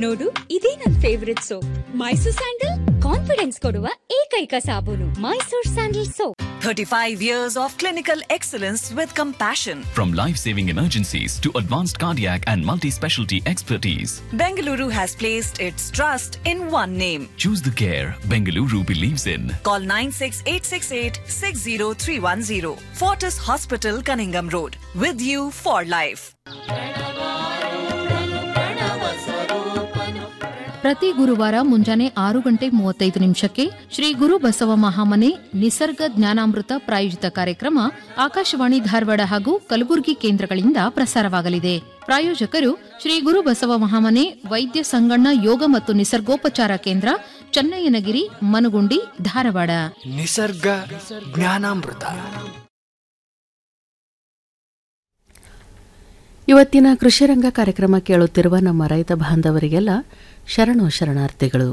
ನೋಡು ಇದೇ ನನ್ favourite soap Mysore sandal confidence ಕೊಡುವ ಏಕೈಕ ಸಾಬೂನು Mysore sandal soap 35 years of clinical excellence with compassion. From life saving emergencies to advanced cardiac and multi specialty expertise, Bengaluru has placed its trust in one name. choose the care Bengaluru believes in. Call 96868 60310. Fortis Hospital, Cunningham Road. With you for life. ಪ್ರತಿ ಗುರುವಾರ ಮುಂಜಾನೆ ಆರು ಗಂಟೆ ಮೂವತ್ತೈದು ನಿಮಿಷಕ್ಕೆ ಶ್ರೀ ಗುರು ಬಸವ ಮಹಾಮನೆ ನಿಸರ್ಗ ಜ್ಞಾನಾಮೃತ ಪ್ರಾಯೋಜಿತ ಕಾರ್ಯಕ್ರಮ ಆಕಾಶವಾಣಿ ಧಾರವಾಡ ಹಾಗೂ ಕಲಬುರಗಿ ಕೇಂದ್ರಗಳಿಂದ ಪ್ರಸಾರವಾಗಲಿದೆ ಪ್ರಾಯೋಜಕರು ಶ್ರೀ ಗುರು ಬಸವ ಮಹಾಮನೆ ವೈದ್ಯ ಸಂಗಣ್ಣ ಯೋಗ ಮತ್ತು ನಿಸರ್ಗೋಪಚಾರ ಕೇಂದ್ರ ಚನ್ನಯ್ಯನಗಿರಿ ಮನುಗುಂಡಿ ಧಾರವಾಡ ನಿಸರ್ಗ ಜ್ಞಾನಾಮೃತ ಇವತ್ತಿನ ಕೃಷಿರಂಗ ಕಾರ್ಯಕ್ರಮ ಕೇಳುತ್ತಿರುವ ನಮ್ಮ ರೈತ ಬಾಂಧವರಿಗೆಲ್ಲ ಶರಣು ಶರಣಾರ್ಥಿಗಳು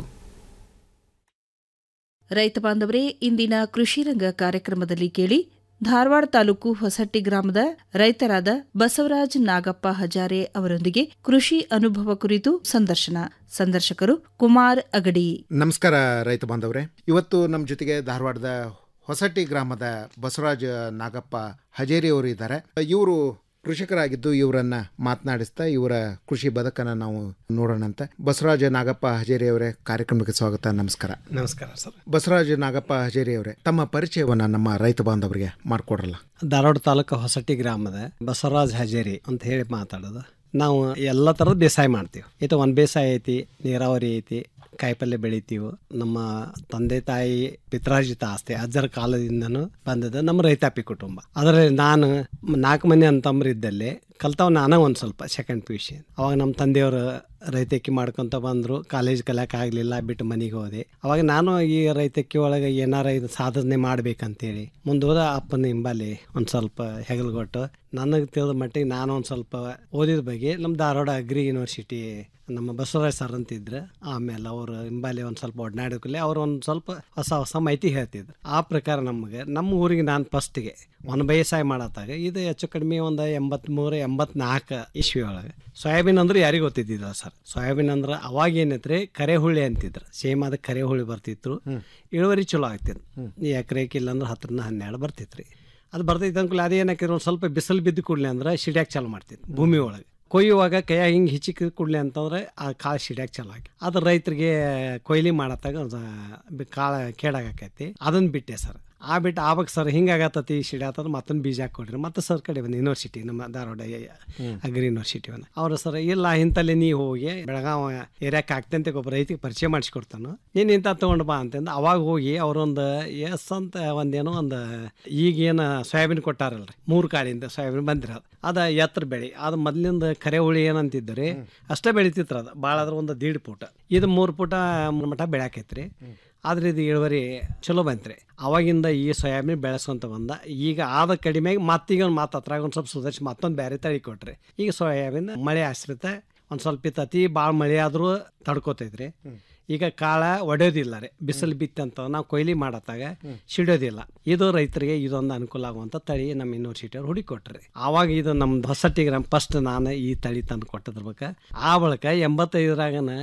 ರೈತ ಬಾಂಧವರೇ ಇಂದಿನ ಕೃಷಿ ರಂಗ ಕಾರ್ಯಕ್ರಮದಲ್ಲಿ ಕೇಳಿ ಧಾರವಾಡ ತಾಲೂಕು ಹೊಸಟ್ಟಿ ಗ್ರಾಮದ ರೈತರಾದ ಬಸವರಾಜ್ ನಾಗಪ್ಪ ಹಜಾರೆ ಅವರೊಂದಿಗೆ ಕೃಷಿ ಅನುಭವ ಕುರಿತು ಸಂದರ್ಶನ ಸಂದರ್ಶಕರು ಕುಮಾರ್ ಅಗಡಿ ನಮಸ್ಕಾರ ರೈತ ಬಾಂಧವ್ರೆ ಇವತ್ತು ನಮ್ಮ ಜೊತೆಗೆ ಧಾರವಾಡದ ಹೊಸಟ್ಟಿ ಗ್ರಾಮದ ಬಸವರಾಜ ನಾಗಪ್ಪ ಹಜೇರಿ ಅವರು ಇದ್ದಾರೆ ಇವರು ಕೃಷಿಕರಾಗಿದ್ದು ಇವರನ್ನ ಮಾತನಾಡಿಸ್ತಾ ಇವರ ಕೃಷಿ ಬದುಕನ್ನ ನಾವು ನೋಡೋಣಂತೆ ಬಸವರಾಜ ನಾಗಪ್ಪ ಹಜೇರಿ ಅವರೇ ಕಾರ್ಯಕ್ರಮಕ್ಕೆ ಸ್ವಾಗತ ನಮಸ್ಕಾರ ನಮಸ್ಕಾರ ಸರ್ ಬಸವರಾಜ ನಾಗಪ್ಪ ಹಜೇರಿ ಅವರೇ ತಮ್ಮ ಪರಿಚಯವನ್ನ ನಮ್ಮ ರೈತ ಬಾಂಧವರಿಗೆ ಮಾಡ್ಕೊಡ್ರಲ್ಲ ಧಾರವಾಡ ತಾಲೂಕು ಹೊಸಟ್ಟಿ ಗ್ರಾಮದ ಬಸವರಾಜ್ ಹಜೇರಿ ಅಂತ ಹೇಳಿ ಮಾತಾಡೋದು ನಾವು ಎಲ್ಲ ಥರದ ಬೇಸಾಯ ಮಾಡ್ತೀವಿ ಇದು ಒಂದು ಬೇಸಾಯ ಐತಿ ನೀರಾವರಿ ಐತಿ ಕಾಯಿಪಲ್ಯ ಬೆಳಿತೀವಿ ನಮ್ಮ ತಂದೆ ತಾಯಿ ಪಿತ್ರಾರ್ಜಿತ ಆಸ್ತಿ ಅಜ್ಜರ ಕಾಲದಿಂದನೂ ಬಂದದ ನಮ್ಮ ರೈತಾಪಿ ಕುಟುಂಬ ಅದರಲ್ಲಿ ನಾನು ನಾಲ್ಕು ಮಂದಿ ಅಂತಂಬ್ರಿದ್ದಲ್ಲಿ ಕಲ್ತಾವ್ ನಾನೇ ಒಂದು ಸ್ವಲ್ಪ ಸೆಕೆಂಡ್ ಪಿ ಯು ಸಿ ಅವಾಗ ನಮ್ಮ ತಂದೆಯವರು ರೈತಕ್ಕಿ ಮಾಡ್ಕೊಂತ ಬಂದರು ಕಾಲೇಜ್ ಕಲಿಯಕ್ಕೆ ಆಗಲಿಲ್ಲ ಬಿಟ್ಟು ಮನೆಗೆ ಹೋದೆ ಅವಾಗ ನಾನು ಈ ರೈತಕ್ಕಿ ಒಳಗೆ ಏನಾರ ಇದು ಸಾಧನೆ ಮಾಡ್ಬೇಕಂತೇಳಿ ಮುಂದೋದ ಅಪ್ಪನ ಹಿಂಬಾಲಿ ಒಂದು ಸ್ವಲ್ಪ ಹೆಗಲ್ಗೊಟ್ಟು ನನಗೆ ತಿಳಿದ ಮಟ್ಟಿಗೆ ನಾನು ಒಂದು ಸ್ವಲ್ಪ ಓದಿದ ಬಗ್ಗೆ ನಮ್ಮ ಧಾರವಾಡ ಅಗ್ರಿ ಯೂನಿವರ್ಸಿಟಿ ನಮ್ಮ ಬಸವರಾಜ್ ಸರ್ ಅಂತಿದ್ರು ಆಮೇಲೆ ಅವರು ಹಿಂಬಾಲಿ ಒಂದು ಸ್ವಲ್ಪ ಒಡನಾಡೋಕಲ್ಲಿ ಅವ್ರು ಒಂದು ಸ್ವಲ್ಪ ಹೊಸ ಹೊಸ ಮಾಹಿತಿ ಹೇಳ್ತಿದ್ರು ಆ ಪ್ರಕಾರ ನಮಗೆ ನಮ್ಮ ಊರಿಗೆ ನಾನು ಫಸ್ಟಿಗೆ ಒಂದು ಬೇಸಾಯ ಮಾಡತ್ತಾಗ ಇದು ಹೆಚ್ಚು ಕಡಿಮೆ ಒಂದು ಎಂಬತ್ಮೂರು ಎಂಬತ್ನಾಲ್ಕು ಇಸ್ವಿ ಒಳಗೆ ಸೋಯಾಬೀನ್ ಅಂದ್ರೆ ಯಾರಿಗೂ ಗೊತ್ತಿದ್ದಿಲ್ಲ ಸರ್ ಸೋಯಾಬೀನ್ ಅಂದ್ರೆ ಅವಾಗ ಏನೈತ್ರಿ ಕರೆ ಹುಳಿ ಅಂತಿದ್ರು ಸೇಮ್ ಅದ ಕರೆ ಹುಳಿ ಬರ್ತಿತ್ತು ಇಳುವರಿ ಚಲೋ ಆಗ್ತಿತ್ತು ಈ ಎಕರೆಗೆ ಇಲ್ಲಾಂದ್ರೆ ಹತ್ತರಿಂದ ಹನ್ನೆರಡು ಬರ್ತಿತ್ತು ರೀ ಅದು ಬರ್ತೈತೆ ಅನ್ಕೂಲ ಅದೇ ಏನಾಕಿದ್ರು ಒಂದು ಸ್ವಲ್ಪ ಬಿಸಿಲು ಬಿದ್ದು ಕೂಡಲೇ ಅಂದ್ರೆ ಸಿಡ್ಯಾಕ್ ಚಾಲು ಮಾಡ್ತಿತ್ತು ಭೂಮಿ ಒಳಗೆ ಕೊಯ್ಯುವಾಗ ಕೈಯಾಗ ಹಿಂಗೆ ಹಿಚಿಕ್ ಕೂಡಲೇ ಅಂತಂದ್ರೆ ಆ ಕಾಳು ಸಿಡ್ಯಾಕ್ ಚಾಲು ಆಗಿ ಅದು ರೈತರಿಗೆ ಕೊಯ್ಲಿ ಮಾಡತ್ತಾಗ ಒಂದು ಕಾಳು ಕೇಡಾಗೈತಿ ಅದನ್ನ ಬಿಟ್ಟೆ ಸರ್ ಆ ಬಿಟ್ಟು ಆವಾಗ ಸರ್ ಹಿಂಗಾಗತ್ತತಿ ಸಿಡ್ಯಾತದ ಮತ್ತೊಂದು ಬೀಜ ಹಾಕೊಡ್ರಿ ಮತ್ತೆ ಸರ್ ಕಡೆ ಬಂದು ಯೂನಿವರ್ಸಿಟಿ ನಮ್ಮ ಧಾರವಾಡ ಅಗ್ರಿ ಯೂನಿವರ್ಸಿಟಿ ಅವನ್ನ ಅವ್ರು ಸರ್ ಇಲ್ಲ ಇಂತಲ್ಲಿ ನೀ ಹೋಗಿ ಬೆಳಗಾವ ಏರಿಯಾಕ್ಕೆ ಆಗ್ತಂತೆ ಒಬ್ಬ ರೈತಿಗೆ ಪರಿಚಯ ಮಾಡಿಸ್ಕೊಡ್ತಾನು ನೀನು ಇಂಥ ತೊಗೊಂಡು ಬಾ ಅಂತಂದು ಅವಾಗ ಹೋಗಿ ಅವರೊಂದು ಎಸ್ ಅಂತ ಒಂದೇನೋ ಒಂದು ಈಗೇನು ಸೋಯಾಬೀನ್ ಕೊಟ್ಟಾರಲ್ರಿ ಮೂರು ಕಾಳಿಂದ ಸೋಯಾಬೀನ್ ಬಂದಿರೋದು ಅದು ಎತ್ತರ ಬೆಳೆ ಅದು ಮೊದಲಿಂದ ಕರೆ ಹುಳಿ ಏನಂತಿದ್ರಿ ಅಷ್ಟೇ ಬೆಳಿತಿತ್ರ ಅದು ಭಾಳ ಅದ್ರ ಒಂದು ದೀಡ್ ಫೂಟ ಇದು ಮೂರು ಫೂಟ ಮಟ ಬೆಳ್ಯಾಕೈತ್ರಿ ಆದ್ರೆ ಇದು ಇಳುವರಿ ಚಲೋ ಬಂತ್ರಿ ಅವಾಗಿಂದ ಈ ಸೋಯಾಬೀನ್ ಬೆಳೆಸ್ಕೊಂತ ಬಂದ ಈಗ ಆದ ಕಡಿಮೆಗೆ ಮತ್ತೀಗ ಒಂದು ಮಾತು ಹತ್ರಾಗ ಒಂದು ಸ್ವಲ್ಪ ಸುಧಾರಿಸಿ ಮತ್ತೊಂದು ಬೇರೆ ತಳಿ ಕೊಟ್ರಿ ಈಗ ಸೋಯಾಬೀನ್ ಮಳೆ ಆಶ್ರಿತ ಒಂದು ಸ್ವಲ್ಪ ಇತ್ತತಿ ಭಾಳ ಮಳೆ ಆದರೂ ತಡ್ಕೋತೈತ್ರಿ ಈಗ ಕಾಳ ಒಡೆಯೋದಿಲ್ಲ ರೀ ಬಿಸಿಲು ಬಿತ್ತಂತ ನಾವು ಕೊಯ್ಲಿ ಮಾಡತ್ತಾಗ ಸಿಡೋದಿಲ್ಲ ಇದು ರೈತರಿಗೆ ಇದೊಂದು ಅನುಕೂಲ ಆಗುವಂಥ ತಳಿ ನಮ್ಮ ಯೂನಿವರ್ಸಿಟಿ ಅವ್ರು ಹುಡುಕೊಟ್ರಿ ಆವಾಗ ಇದು ನಮ್ಮ ಹೊಸಟ್ಟಿ ಗ್ರಾಮ ಫಸ್ಟ್ ನಾನು ಈ ತಳಿ ತಂದು ಕೊಟ್ಟದ್ರ ಬಳಿಕ ಆ ಬಳಿಕ ಎಂಬತ್ತೈದರಾಗನ